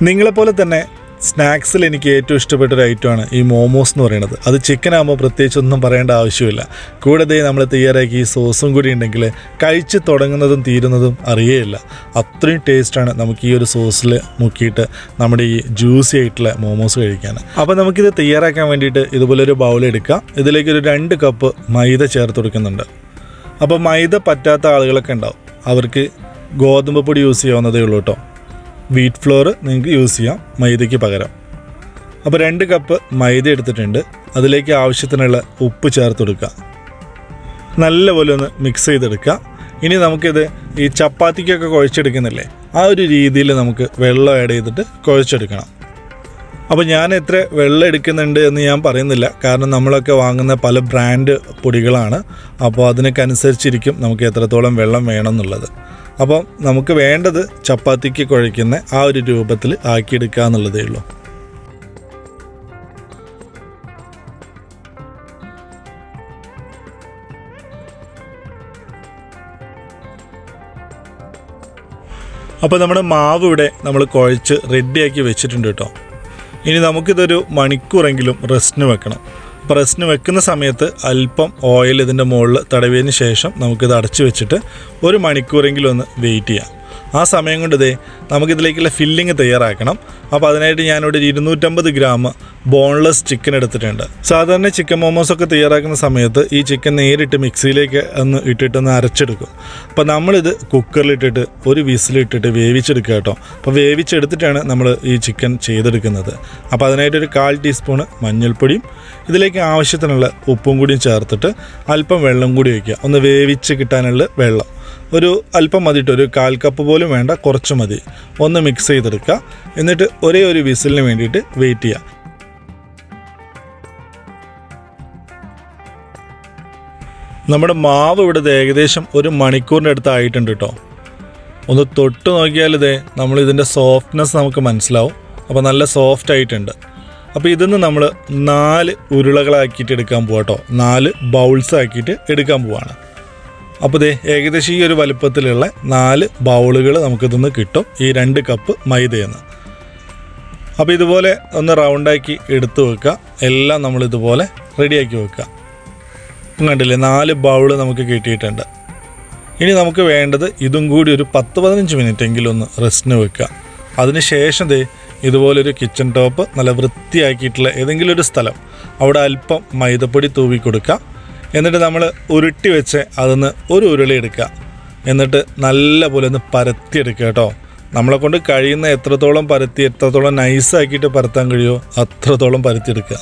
നിങ്ങളെപ്പോലെ തന്നെ സ്നാക്സിൽ എനിക്ക് ഏറ്റവും ഇഷ്ടപ്പെട്ട ഒരു ഐറ്റമാണ് ഈ മോമോസ് എന്ന് പറയുന്നത് അത് ചിക്കൻ ആകുമ്പോൾ പ്രത്യേകിച്ച് ഒന്നും പറയേണ്ട ആവശ്യമില്ല കൂടാതെ നമ്മൾ തയ്യാറാക്കി ഈ സോസും കൂടി ഉണ്ടെങ്കിൽ കഴിച്ച് തുടങ്ങുന്നതും തീരുന്നതും അറിയേയില്ല അത്രയും ടേസ്റ്റാണ് നമുക്ക് ഈ ഒരു സോസിൽ മുക്കിയിട്ട് നമ്മുടെ ഈ ജ്യൂസി ആയിട്ടുള്ള മോമോസ് കഴിക്കാൻ അപ്പോൾ നമുക്കിത് തയ്യാറാക്കാൻ വേണ്ടിയിട്ട് ഇതുപോലെ ഒരു ബൗൾ എടുക്കാം ഇതിലേക്ക് ഒരു രണ്ട് കപ്പ് മൈദ ചേർത്ത് കൊടുക്കുന്നുണ്ട് അപ്പോൾ മൈദ പറ്റാത്ത ആളുകളൊക്കെ ഉണ്ടാവും അവർക്ക് ഗോതമ്പ് പൊടി യൂസ് ചെയ്യാവുന്നതേ ഉള്ളൂ കേട്ടോ വീറ്റ് ഫ്ലോർ നിങ്ങൾക്ക് യൂസ് ചെയ്യാം മൈദയ്ക്ക് പകരം അപ്പോൾ രണ്ട് കപ്പ് മൈദ എടുത്തിട്ടുണ്ട് അതിലേക്ക് ആവശ്യത്തിനുള്ള ഉപ്പ് ചേർത്ത് കൊടുക്കുക നല്ലപോലെ ഒന്ന് മിക്സ് ചെയ്തെടുക്കുക ഇനി നമുക്കിത് ഈ ചപ്പാത്തിക്കൊക്കെ കുഴച്ചെടുക്കുന്നില്ലേ ആ ഒരു രീതിയിൽ നമുക്ക് വെള്ളം ആഡ് ചെയ്തിട്ട് കുഴച്ചെടുക്കണം അപ്പോൾ ഞാൻ എത്ര വെള്ളം എടുക്കുന്നുണ്ട് എന്ന് ഞാൻ പറയുന്നില്ല കാരണം നമ്മളൊക്കെ വാങ്ങുന്ന പല ബ്രാൻഡ് പൊടികളാണ് അപ്പോൾ അതിനൊക്കെ അനുസരിച്ചിരിക്കും നമുക്ക് എത്രത്തോളം വെള്ളം വേണം എന്നുള്ളത് അപ്പം നമുക്ക് വേണ്ടത് ചപ്പാത്തിക്ക് കുഴയ്ക്കുന്ന ആ ഒരു രൂപത്തിൽ ആക്കിയെടുക്കുക എന്നുള്ളതേ ഉള്ളൂ അപ്പോൾ നമ്മുടെ മാവ് ഇവിടെ നമ്മൾ കുഴച്ച് റെഡിയാക്കി വെച്ചിട്ടുണ്ട് കേട്ടോ ഇനി നമുക്കിതൊരു മണിക്കൂറെങ്കിലും റെസ്റ്റിന് വെക്കണം അപ്പോൾ റെസ്റ്റിന് വെക്കുന്ന സമയത്ത് അല്പം ഓയിൽ ഇതിൻ്റെ മുകളിൽ തടവിയതിന് ശേഷം നമുക്കിത് അടച്ചു വെച്ചിട്ട് ഒരു മണിക്കൂറെങ്കിലും ഒന്ന് വെയിറ്റ് ചെയ്യാം ആ സമയം കൊണ്ട് ഇതേ നമുക്കിതിലേക്കുള്ള ഫില്ലിങ് തയ്യാറാക്കണം അപ്പോൾ അതിനായിട്ട് ഞാനിവിടെ ഒരു ഇരുന്നൂറ്റമ്പത് ഗ്രാം ബോൺലെസ് ചിക്കൻ എടുത്തിട്ടുണ്ട് സാധാരണ ചിക്കൻ മോമോസ് ഒക്കെ തയ്യാറാക്കുന്ന സമയത്ത് ഈ ചിക്കൻ നേരിട്ട് മിക്സിയിലേക്ക് ഒന്ന് ഇട്ടിട്ടൊന്ന് അരച്ചെടുക്കും അപ്പോൾ നമ്മളിത് കുക്കറിലിട്ടിട്ട് ഒരു വിസിലിട്ടിട്ട് വേവിച്ചെടുക്കുക കേട്ടോ അപ്പോൾ വേവിച്ചെടുത്തിട്ടാണ് നമ്മൾ ഈ ചിക്കൻ ചെയ്തെടുക്കുന്നത് അപ്പോൾ അതിനായിട്ടൊരു കാൽ ടീസ്പൂണ് മഞ്ഞൾപ്പൊടിയും ഇതിലേക്ക് ആവശ്യത്തിനുള്ള ഉപ്പും കൂടിയും ചേർത്തിട്ട് അല്പം വെള്ളം കൂടി വയ്ക്കുക ഒന്ന് വേവിച്ച് കിട്ടാനുള്ള വെള്ളം ഒരു അല്പം മതി ഒരു കാൽ കപ്പ് പോലും വേണ്ട കുറച്ച് മതി ഒന്ന് മിക്സ് ചെയ്തെടുക്കുക എന്നിട്ട് ഒരേ ഒരു വിസിലിന് വേണ്ടിയിട്ട് വെയിറ്റ് ചെയ്യുക നമ്മുടെ മാവ് ഇവിടെ ദേ ഏകദേശം ഒരു മണിക്കൂറിൻ്റെ അടുത്ത് ആയിട്ടുണ്ട് കേട്ടോ ഒന്ന് തൊട്ട് നോക്കിയാൽ ഇതേ നമ്മൾ ഇതിൻ്റെ സോഫ്റ്റ്നെസ് നമുക്ക് മനസ്സിലാവും അപ്പോൾ നല്ല സോഫ്റ്റ് ആയിട്ടുണ്ട് അപ്പോൾ ഇതിന്ന് നമ്മൾ നാല് ഉരുളകളാക്കിയിട്ട് എടുക്കാൻ പോവാം കേട്ടോ നാല് ബൗൾസ് ആക്കിയിട്ട് എടുക്കാൻ പോവാണ് അപ്പോൾ ദേ ഏകദേശം ഈ ഒരു വലുപ്പത്തിലുള്ള നാല് ബൗളുകൾ നമുക്കിതൊന്ന് കിട്ടും ഈ രണ്ട് കപ്പ് മൈദയെന്ന് അപ്പോൾ ഇതുപോലെ ഒന്ന് റൗണ്ടാക്കി എടുത്ത് വെക്കുക എല്ലാം നമ്മൾ ഇതുപോലെ റെഡിയാക്കി വെക്കുക ഇപ്പം കണ്ടില്ലേ നാല് ബൗള് നമുക്ക് കിട്ടിയിട്ടുണ്ട് ഇനി നമുക്ക് വേണ്ടത് ഇതും കൂടി ഒരു പത്ത് പതിനഞ്ച് മിനിറ്റ് എങ്കിലും ഒന്ന് റെസ്റ്റിന് വെക്കുക അതിന് ശേഷം ദേ ഇതുപോലൊരു കിച്ചൺ ടോപ്പ് നല്ല വൃത്തിയാക്കിയിട്ടുള്ള ഏതെങ്കിലും ഒരു സ്ഥലം അവിടെ അല്പം മൈദപ്പൊടി തൂവി കൊടുക്കുക എന്നിട്ട് നമ്മൾ ഉരുട്ടി വെച്ച് അതിന്ന് ഒരു ഉരുളി എടുക്കുക എന്നിട്ട് നല്ല പോലെ ഒന്ന് പരത്തിയെടുക്കുക കേട്ടോ നമ്മളെ കൊണ്ട് കഴിയുന്ന എത്രത്തോളം പരത്തി എത്രത്തോളം നൈസാക്കിയിട്ട് പരത്താൻ കഴിയുമോ അത്രത്തോളം പരത്തിയെടുക്കുക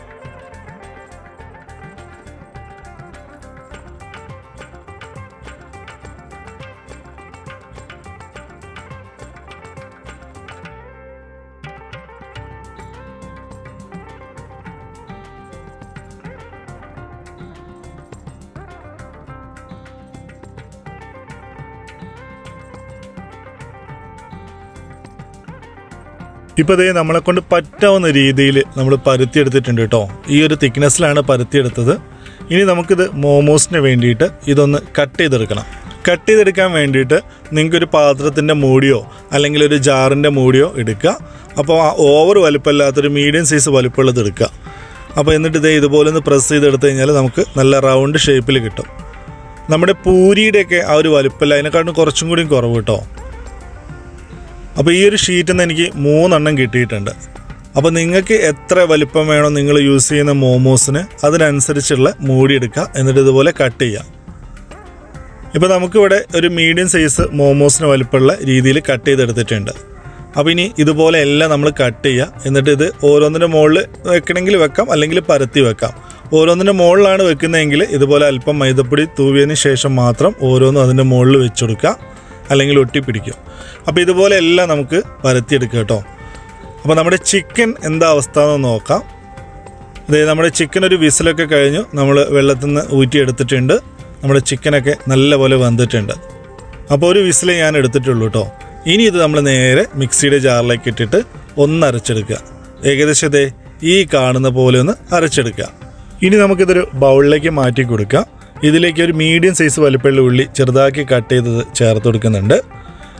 ഇപ്പോൾ ദേ നമ്മളെ കൊണ്ട് പറ്റാവുന്ന രീതിയിൽ നമ്മൾ പരുത്തിയെടുത്തിട്ടുണ്ട് കേട്ടോ ഈ ഒരു തിക്നെസ്സിലാണ് പരുത്തിയെടുത്തത് ഇനി നമുക്കിത് മോമോസിന് വേണ്ടിയിട്ട് ഇതൊന്ന് കട്ട് ചെയ്തെടുക്കണം കട്ട് ചെയ്തെടുക്കാൻ വേണ്ടിയിട്ട് നിങ്ങൾക്കൊരു പാത്രത്തിൻ്റെ മൂടിയോ അല്ലെങ്കിൽ ഒരു ജാറിൻ്റെ മൂടിയോ എടുക്കുക അപ്പോൾ ആ ഓവർ വലുപ്പമില്ലാത്തൊരു മീഡിയം സൈസ് വലുപ്പമുള്ളത് എടുക്കുക അപ്പോൾ എന്നിട്ട് ഇതേ ഇതുപോലെ ഒന്ന് പ്രസ് ചെയ്തെടുത്ത് കഴിഞ്ഞാൽ നമുക്ക് നല്ല റൗണ്ട് ഷേപ്പിൽ കിട്ടും നമ്മുടെ പൂരിയുടെയൊക്കെ ആ ഒരു വലുപ്പമില്ല അതിനെക്കാട്ടും കുറച്ചും കൂടി കുറവ് കേട്ടോ അപ്പോൾ ഈ ഒരു ഷീറ്റിൽ നിന്ന് എനിക്ക് മൂന്നെണ്ണം കിട്ടിയിട്ടുണ്ട് അപ്പോൾ നിങ്ങൾക്ക് എത്ര വലിപ്പം വേണോ നിങ്ങൾ യൂസ് ചെയ്യുന്ന മോമോസിന് അതിനനുസരിച്ചുള്ള മൂടി എടുക്കുക എന്നിട്ട് ഇതുപോലെ കട്ട് ചെയ്യുക ഇപ്പോൾ നമുക്കിവിടെ ഒരു മീഡിയം സൈസ് മോമോസിന് വലിപ്പമുള്ള രീതിയിൽ കട്ട് ചെയ്തെടുത്തിട്ടുണ്ട് അപ്പോൾ ഇനി ഇതുപോലെ എല്ലാം നമ്മൾ കട്ട് ചെയ്യുക എന്നിട്ട് ഇത് ഓരോന്നിൻ്റെ മുകളിൽ വെക്കണമെങ്കിൽ വെക്കാം അല്ലെങ്കിൽ പരത്തി വെക്കാം ഓരോന്നിൻ്റെ മുകളിലാണ് വെക്കുന്നതെങ്കിൽ ഇതുപോലെ അല്പം മൈദപ്പൊടി തൂവിയതിന് ശേഷം മാത്രം ഓരോന്നും അതിൻ്റെ മുകളിൽ വെച്ചെടുക്കുക അല്ലെങ്കിൽ ഒട്ടിപ്പിടിക്കും അപ്പോൾ ഇതുപോലെ എല്ലാം നമുക്ക് പരത്തിയെടുക്കുക കേട്ടോ അപ്പോൾ നമ്മുടെ ചിക്കൻ എന്താ അവസ്ഥ എന്ന് നോക്കാം ഇത് നമ്മുടെ ചിക്കൻ ഒരു വിസിലൊക്കെ കഴിഞ്ഞു നമ്മൾ വെള്ളത്തിൽ നിന്ന് ഊറ്റിയെടുത്തിട്ടുണ്ട് നമ്മുടെ ചിക്കനൊക്കെ നല്ലപോലെ വെന്തിട്ടുണ്ട് അപ്പോൾ ഒരു വിസിൽ ഞാൻ എടുത്തിട്ടുള്ളൂ കേട്ടോ ഇനി ഇത് നമ്മൾ നേരെ മിക്സിയുടെ ജാറിലേക്ക് ഇട്ടിട്ട് ഒന്ന് അരച്ചെടുക്കുക ഏകദേശം ഇതേ ഈ കാണുന്ന പോലെ ഒന്ന് അരച്ചെടുക്കുക ഇനി നമുക്കിതൊരു ബൗളിലേക്ക് മാറ്റി കൊടുക്കാം ഇതിലേക്ക് ഒരു മീഡിയം സൈസ് വലിപ്പമുള്ള ഉള്ളി ചെറുതാക്കി കട്ട് ചെയ്തത് ചേർത്ത് കൊടുക്കുന്നുണ്ട്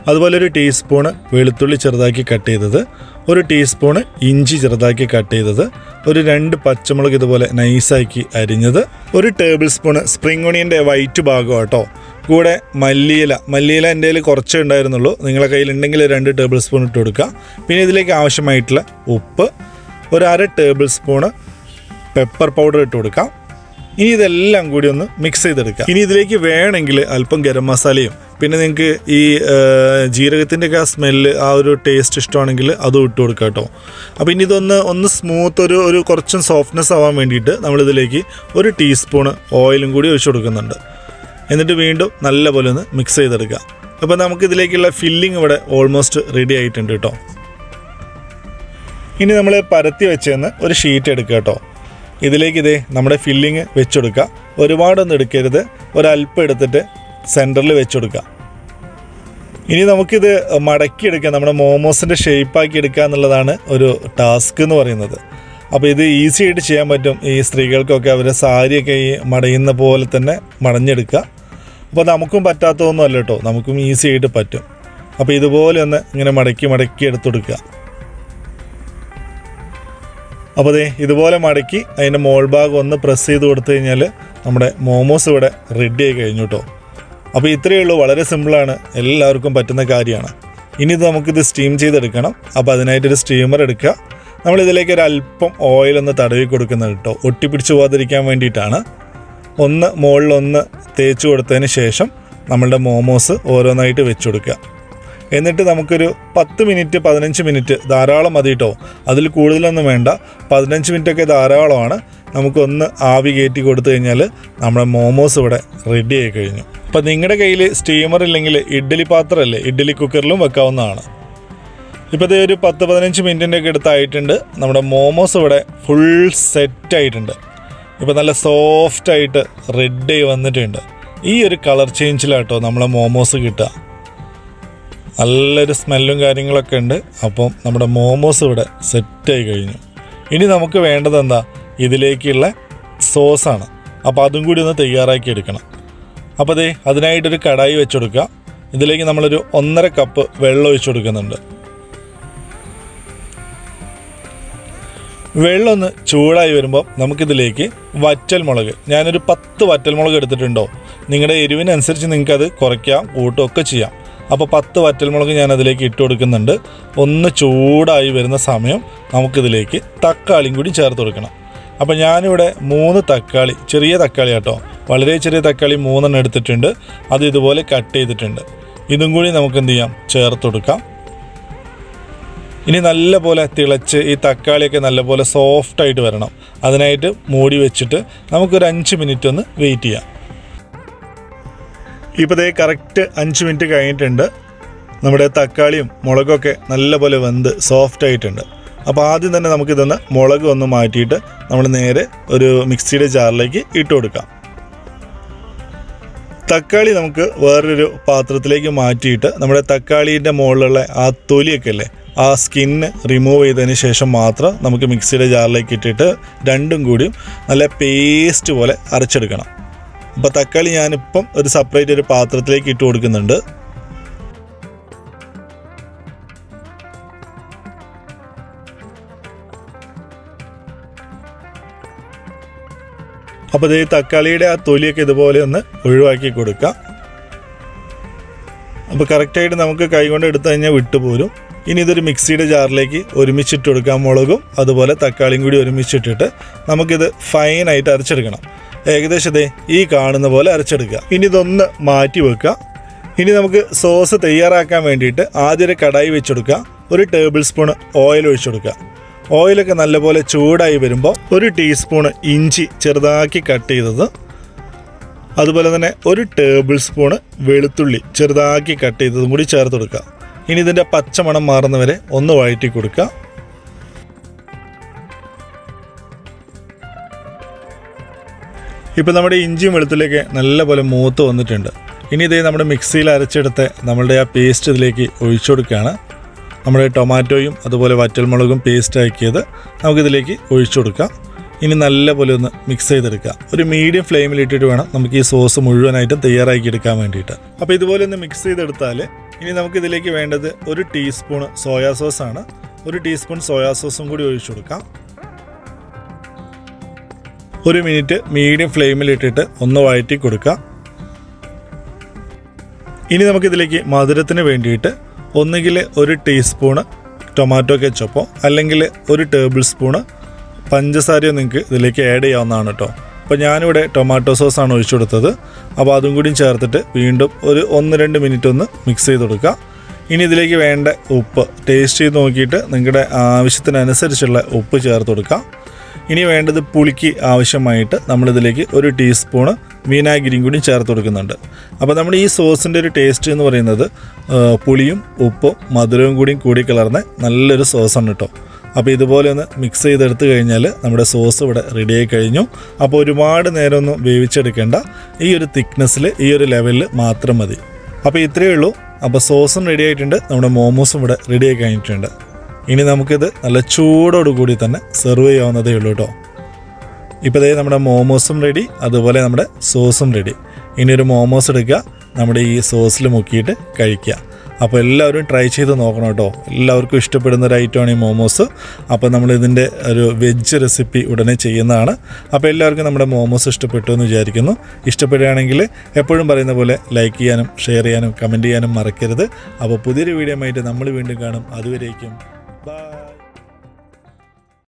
അതുപോലെ ഒരു ടീസ്പൂണ് വെളുത്തുള്ളി ചെറുതാക്കി കട്ട് ചെയ്തത് ഒരു ടീസ്പൂണ് ഇഞ്ചി ചെറുതാക്കി കട്ട് ചെയ്തത് ഒരു രണ്ട് പച്ചമുളക് ഇതുപോലെ നൈസാക്കി അരിഞ്ഞത് ഒരു ടേബിൾ സ്പൂണ് സ്പ്രിംഗ് ഒണിയൻ്റെ വൈറ്റ് ഭാഗം കേട്ടോ കൂടെ മല്ലിയില മല്ലിയില എൻ്റെ കയ്യിൽ കുറച്ചേ ഉണ്ടായിരുന്നുള്ളൂ നിങ്ങളെ കയ്യിലുണ്ടെങ്കിൽ രണ്ട് ടേബിൾ സ്പൂൺ ഇട്ട് കൊടുക്കുക പിന്നെ ഇതിലേക്ക് ആവശ്യമായിട്ടുള്ള ഉപ്പ് ഒരു അര ടേബിൾ സ്പൂണ് പെപ്പർ പൗഡർ ഇട്ട് കൊടുക്കാം ഇനി ഇതെല്ലാം കൂടി ഒന്ന് മിക്സ് ചെയ്തെടുക്കാം ഇനി ഇതിലേക്ക് വേണമെങ്കിൽ അല്പം ഗരം മസാലയും പിന്നെ നിങ്ങൾക്ക് ഈ ജീരകത്തിൻ്റെ ഒക്കെ ആ സ്മെല്ല് ആ ഒരു ടേസ്റ്റ് ഇഷ്ടമാണെങ്കിൽ അതും ഇട്ട് കൊടുക്കാം കേട്ടോ അപ്പോൾ ഇനി ഇതൊന്ന് ഒന്ന് സ്മൂത്ത് ഒരു ഒരു കുറച്ചും സോഫ്റ്റ്നെസ് ആവാൻ വേണ്ടിയിട്ട് നമ്മളിതിലേക്ക് ഒരു ടീസ്പൂണ് ഓയിലും കൂടി ഒഴിച്ചു കൊടുക്കുന്നുണ്ട് എന്നിട്ട് വീണ്ടും നല്ലപോലെ ഒന്ന് മിക്സ് ചെയ്തെടുക്കുക അപ്പോൾ നമുക്ക് ഇതിലേക്കുള്ള ഫില്ലിംഗ് ഇവിടെ ഓൾമോസ്റ്റ് റെഡി ആയിട്ടുണ്ട് കേട്ടോ ഇനി നമ്മൾ പരത്തി വെച്ചെന്ന് ഒരു ഷീറ്റ് എടുക്കുക കേട്ടോ ഇതിലേക്ക് ഇതേ നമ്മുടെ ഫില്ലിങ് വെച്ചെടുക്കുക ഒരുപാടൊന്നും എടുക്കരുത് ഒരല്പം എടുത്തിട്ട് സെൻറ്ററിൽ വെച്ചെടുക്കുക ഇനി നമുക്കിത് മടക്കിയെടുക്കുക നമ്മുടെ മോമോസിൻ്റെ ഷേപ്പാക്കി എടുക്കുക എന്നുള്ളതാണ് ഒരു ടാസ്ക് എന്ന് പറയുന്നത് അപ്പോൾ ഇത് ഈസി ആയിട്ട് ചെയ്യാൻ പറ്റും ഈ സ്ത്രീകൾക്കൊക്കെ അവരെ സാരിയൊക്കെ ഈ മടയുന്ന പോലെ തന്നെ മടഞ്ഞെടുക്കുക അപ്പോൾ നമുക്കും പറ്റാത്തതൊന്നും അല്ല കേട്ടോ നമുക്കും ഈസി ആയിട്ട് പറ്റും അപ്പോൾ ഇതുപോലെ ഒന്ന് ഇങ്ങനെ മടക്കി മടക്കി എടുത്തെടുക്കുക അപ്പോൾ ദേ ഇതുപോലെ മടക്കി അതിൻ്റെ മോൾ ഭാഗം ഒന്ന് പ്രസ് ചെയ്ത് കൊടുത്തു കഴിഞ്ഞാൽ നമ്മുടെ മോമോസ് ഇവിടെ റെഡി ആയി കഴിഞ്ഞു കേട്ടോ അപ്പോൾ ഇത്രയേ ഉള്ളൂ വളരെ സിമ്പിളാണ് എല്ലാവർക്കും പറ്റുന്ന കാര്യമാണ് ഇനി ഇത് നമുക്കിത് സ്റ്റീം ചെയ്തെടുക്കണം അപ്പോൾ അതിനായിട്ടൊരു സ്റ്റീമർ എടുക്കുക നമ്മൾ ഇതിലേക്ക് ഒരു അല്പം ഓയിൽ ഒന്ന് തടവി കൊടുക്കുന്നത് കേട്ടോ ഒട്ടിപ്പിടിച്ച് പോകാതിരിക്കാൻ വേണ്ടിയിട്ടാണ് ഒന്ന് മുകളിൽ ഒന്ന് തേച്ച് കൊടുത്തതിന് ശേഷം നമ്മളുടെ മോമോസ് ഓരോന്നായിട്ട് വെച്ച് കൊടുക്കുക എന്നിട്ട് നമുക്കൊരു പത്ത് മിനിറ്റ് പതിനഞ്ച് മിനിറ്റ് ധാരാളം മതി കേട്ടോ അതിൽ കൂടുതലൊന്നും വേണ്ട പതിനഞ്ച് മിനിറ്റൊക്കെ ധാരാളമാണ് നമുക്കൊന്ന് ആവി കയറ്റി കൊടുത്തു കഴിഞ്ഞാൽ നമ്മുടെ മോമോസ് ഇവിടെ റെഡി ആയി കഴിഞ്ഞു അപ്പം നിങ്ങളുടെ കയ്യിൽ സ്റ്റീമർ ഇല്ലെങ്കിൽ ഇഡ്ഡലി പാത്രമല്ലേ ഇഡ്ഡലി കുക്കറിലും വെക്കാവുന്നതാണ് ഇപ്പോൾ ഇത് ഒരു പത്ത് പതിനഞ്ച് മിനിറ്റിൻ്റെ ഒക്കെ അടുത്തായിട്ടുണ്ട് നമ്മുടെ മോമോസ് ഇവിടെ ഫുൾ സെറ്റ് ആയിട്ടുണ്ട് ഇപ്പോൾ നല്ല സോഫ്റ്റ് ആയിട്ട് റെഡ് ആയി വന്നിട്ടുണ്ട് ഈ ഒരു കളർ ചേഞ്ചിലാട്ടോ നമ്മളെ മോമോസ് കിട്ടുക നല്ലൊരു സ്മെല്ലും കാര്യങ്ങളൊക്കെ ഉണ്ട് അപ്പം നമ്മുടെ മോമോസ് ഇവിടെ സെറ്റായി കഴിഞ്ഞു ഇനി നമുക്ക് വേണ്ടത് എന്താ ഇതിലേക്കുള്ള സോസാണ് അപ്പോൾ അതും കൂടി ഒന്ന് തയ്യാറാക്കി എടുക്കണം അപ്പോൾ അതേ അതിനായിട്ടൊരു കടായി വെച്ച് കൊടുക്കുക ഇതിലേക്ക് നമ്മളൊരു ഒന്നര കപ്പ് വെള്ളം ഒഴിച്ചു കൊടുക്കുന്നുണ്ട് വെള്ളം ഒന്ന് ചൂടായി വരുമ്പോൾ നമുക്കിതിലേക്ക് വറ്റൽ മുളക് ഞാനൊരു പത്ത് വറ്റൽ മുളക് എടുത്തിട്ടുണ്ടോ നിങ്ങളുടെ എരിവിനനുസരിച്ച് നിങ്ങൾക്കത് കുറയ്ക്കാം കൂട്ടുമൊക്കെ ചെയ്യാം അപ്പോൾ പത്ത് വറ്റൽമുളക് ഞാൻ അതിലേക്ക് ഇട്ട് കൊടുക്കുന്നുണ്ട് ഒന്ന് ചൂടായി വരുന്ന സമയം നമുക്കിതിലേക്ക് തക്കാളിയും കൂടി ചേർത്ത് കൊടുക്കണം അപ്പോൾ ഞാനിവിടെ മൂന്ന് തക്കാളി ചെറിയ തക്കാളി കേട്ടോ വളരെ ചെറിയ തക്കാളി മൂന്നെണ്ണം എടുത്തിട്ടുണ്ട് അത് ഇതുപോലെ കട്ട് ചെയ്തിട്ടുണ്ട് ഇതും കൂടി നമുക്ക് എന്ത് ചെയ്യാം ചേർത്ത് കൊടുക്കാം ഇനി നല്ലപോലെ തിളച്ച് ഈ തക്കാളിയൊക്കെ നല്ലപോലെ സോഫ്റ്റ് ആയിട്ട് വരണം അതിനായിട്ട് മൂടി വെച്ചിട്ട് നമുക്കൊരു അഞ്ച് മിനിറ്റ് ഒന്ന് വെയിറ്റ് ചെയ്യാം ഇപ്പോൾ ദേ കറക്റ്റ് അഞ്ച് മിനിറ്റ് കഴിഞ്ഞിട്ടുണ്ട് നമ്മുടെ തക്കാളിയും മുളകൊക്കെ നല്ലപോലെ വെന്ത് സോഫ്റ്റ് ആയിട്ടുണ്ട് അപ്പോൾ ആദ്യം തന്നെ നമുക്കിതൊന്ന് മുളക് ഒന്ന് മാറ്റിയിട്ട് നമ്മൾ നേരെ ഒരു മിക്സിയുടെ ജാറിലേക്ക് ഇട്ട് കൊടുക്കാം തക്കാളി നമുക്ക് വേറൊരു പാത്രത്തിലേക്ക് മാറ്റിയിട്ട് നമ്മുടെ തക്കാളീൻ്റെ മുകളിലുള്ള ആ തൊലിയൊക്കെ അല്ലേ ആ സ്കിന്ന് റിമൂവ് ചെയ്തതിന് ശേഷം മാത്രം നമുക്ക് മിക്സിയുടെ ജാറിലേക്ക് ഇട്ടിട്ട് രണ്ടും കൂടിയും നല്ല പേസ്റ്റ് പോലെ അരച്ചെടുക്കണം അപ്പോൾ തക്കാളി ഞാനിപ്പം ഒരു സെപ്പറേറ്റ് ഒരു പാത്രത്തിലേക്ക് ഇട്ട് കൊടുക്കുന്നുണ്ട് അപ്പോൾ ഈ തക്കാളിയുടെ ആ തൊലിയൊക്കെ ഇതുപോലെ ഒന്ന് ഒഴിവാക്കി കൊടുക്കാം അപ്പോൾ കറക്റ്റായിട്ട് നമുക്ക് കൈകൊണ്ട് എടുത്തു കഴിഞ്ഞാൽ വിട്ടുപോരും ഇനി ഇതൊരു മിക്സിയുടെ ജാറിലേക്ക് ഒരുമിച്ചിട്ട് കൊടുക്കാം മുളകും അതുപോലെ തക്കാളിയും കൂടി ഒരുമിച്ചിട്ടിട്ട് നമുക്കിത് ഫൈനായിട്ട് അരച്ചെടുക്കണം ഏകദേശം ഇതേ ഈ കാണുന്ന പോലെ അരച്ചെടുക്കുക ഇനി ഇതൊന്ന് മാറ്റി വെക്കുക ഇനി നമുക്ക് സോസ് തയ്യാറാക്കാൻ വേണ്ടിയിട്ട് ആദ്യം ഒരു കടായി വെച്ചെടുക്കുക ഒരു ടേബിൾ സ്പൂൺ ഓയിൽ ഒഴിച്ചു കൊടുക്കുക ഓയിലൊക്കെ നല്ലപോലെ ചൂടായി വരുമ്പോൾ ഒരു ടീസ്പൂൺ ഇഞ്ചി ചെറുതാക്കി കട്ട് ചെയ്തത് അതുപോലെ തന്നെ ഒരു ടേബിൾ സ്പൂണ് വെളുത്തുള്ളി ചെറുതാക്കി കട്ട് ചെയ്തതും കൂടി ചേർത്ത് കൊടുക്കുക ഇനി ഇതിൻ്റെ പച്ചമണം മാറുന്നവരെ ഒന്ന് വഴറ്റി കൊടുക്കുക ഇപ്പോൾ നമ്മുടെ ഇഞ്ചിയും വെളുത്തുള്ളിയൊക്കെ നല്ലപോലെ മൂത്ത് വന്നിട്ടുണ്ട് ഇനി ഇതേ നമ്മുടെ മിക്സിയിൽ അരച്ചെടുത്ത് നമ്മളുടെ ആ പേസ്റ്റ് ഇതിലേക്ക് ഒഴിച്ചു കൊടുക്കുകയാണ് നമ്മുടെ ടൊമാറ്റോയും അതുപോലെ വറ്റൽമുളകും പേസ്റ്റ് ആക്കിയത് നമുക്കിതിലേക്ക് ഒഴിച്ചു കൊടുക്കാം ഇനി നല്ലപോലെ ഒന്ന് മിക്സ് ചെയ്തെടുക്കുക ഒരു മീഡിയം ഫ്ലെയിമിൽ ഇട്ടിട്ട് വേണം നമുക്ക് ഈ സോസ് മുഴുവനായിട്ടും തയ്യാറാക്കി എടുക്കാൻ വേണ്ടിയിട്ട് അപ്പോൾ ഇതുപോലെ ഒന്ന് മിക്സ് ചെയ്തെടുത്താൽ ഇനി നമുക്കിതിലേക്ക് വേണ്ടത് ഒരു ടീസ്പൂൺ സോയാ സോസാണ് ഒരു ടീസ്പൂൺ സോയാ സോസും കൂടി ഒഴിച്ചു കൊടുക്കാം ഒരു മിനിറ്റ് മീഡിയം ഫ്ലെയിമിൽ ഇട്ടിട്ട് ഒന്ന് വഴറ്റി കൊടുക്കാം ഇനി നമുക്കിതിലേക്ക് മധുരത്തിന് വേണ്ടിയിട്ട് ഒന്നുകിൽ ഒരു ടീസ്പൂണ് ടൊമാറ്റോ കെച്ചപ്പോ അല്ലെങ്കിൽ ഒരു ടേബിൾ സ്പൂണ് പഞ്ചസാരയോ നിങ്ങൾക്ക് ഇതിലേക്ക് ആഡ് ചെയ്യാവുന്നതാണ് കേട്ടോ അപ്പോൾ ഞാനിവിടെ ടൊമാറ്റോ സോസാണ് ഒഴിച്ചു കൊടുത്തത് അപ്പോൾ അതും കൂടി ചേർത്തിട്ട് വീണ്ടും ഒരു ഒന്ന് രണ്ട് മിനിറ്റ് ഒന്ന് മിക്സ് ചെയ്ത് കൊടുക്കുക ഇനി ഇതിലേക്ക് വേണ്ട ഉപ്പ് ടേസ്റ്റ് ചെയ്ത് നോക്കിയിട്ട് നിങ്ങളുടെ ആവശ്യത്തിനനുസരിച്ചുള്ള ഉപ്പ് ചേർത്ത് കൊടുക്കുക ഇനി വേണ്ടത് പുളിക്ക് ആവശ്യമായിട്ട് നമ്മളിതിലേക്ക് ഒരു ടീസ്പൂണ് വിനാഗിരിയും കൂടി ചേർത്ത് കൊടുക്കുന്നുണ്ട് അപ്പോൾ നമ്മൾ ഈ സോസിൻ്റെ ഒരു ടേസ്റ്റ് എന്ന് പറയുന്നത് ആ, പുളിയും ഉപ്പും മധുരവും കൂടിയും കൂടി കലർന്ന നല്ലൊരു സോസാണ് കേട്ടോ അപ്പോൾ ഇതുപോലെ ഒന്ന് മിക്സ് ചെയ്തെടുത്ത് കഴിഞ്ഞാൽ നമ്മുടെ സോസ് ഇവിടെ റെഡിയായി കഴിഞ്ഞു അപ്പോൾ ഒരുപാട് നേരം ഒന്നും വേവിച്ചെടുക്കേണ്ട ഈ ഒരു തിക്നെസ്സിൽ ഈ ഒരു ലെവലിൽ മാത്രം മതി അപ്പോൾ ഇത്രയേ ഉള്ളൂ അപ്പോൾ സോസും റെഡി ആയിട്ടുണ്ട് നമ്മുടെ മോമോസും ഇവിടെ റെഡിയായി കഴിഞ്ഞിട്ടുണ്ട് ഇനി നമുക്കിത് നല്ല ചൂടോട് കൂടി തന്നെ സെർവ് ചെയ്യാവുന്നതേ ഉള്ളൂ കേട്ടോ ഇപ്പോൾ ദേ നമ്മുടെ മോമോസും റെഡി അതുപോലെ നമ്മുടെ സോസും റെഡി ഇനി ഒരു മോമോസ് എടുക്കുക നമ്മുടെ ഈ സോസിൽ മുക്കിയിട്ട് കഴിക്കുക അപ്പോൾ എല്ലാവരും ട്രൈ ചെയ്ത് നോക്കണം കേട്ടോ എല്ലാവർക്കും ഇഷ്ടപ്പെടുന്ന ഒരു ഐറ്റമാണ് ഈ മോമോസ് അപ്പോൾ നമ്മൾ ഇതിൻ്റെ ഒരു വെജ് റെസിപ്പി ഉടനെ ചെയ്യുന്നതാണ് അപ്പോൾ എല്ലാവർക്കും നമ്മുടെ മോമോസ് ഇഷ്ടപ്പെട്ടു എന്ന് വിചാരിക്കുന്നു ഇഷ്ടപ്പെടുകയാണെങ്കിൽ എപ്പോഴും പറയുന്ന പോലെ ലൈക്ക് ചെയ്യാനും ഷെയർ ചെയ്യാനും കമൻറ്റ് ചെയ്യാനും മറക്കരുത് അപ്പോൾ പുതിയൊരു വീഡിയോ ആയിട്ട് നമ്മൾ വീണ്ടും കാണും അതുവരേക്കും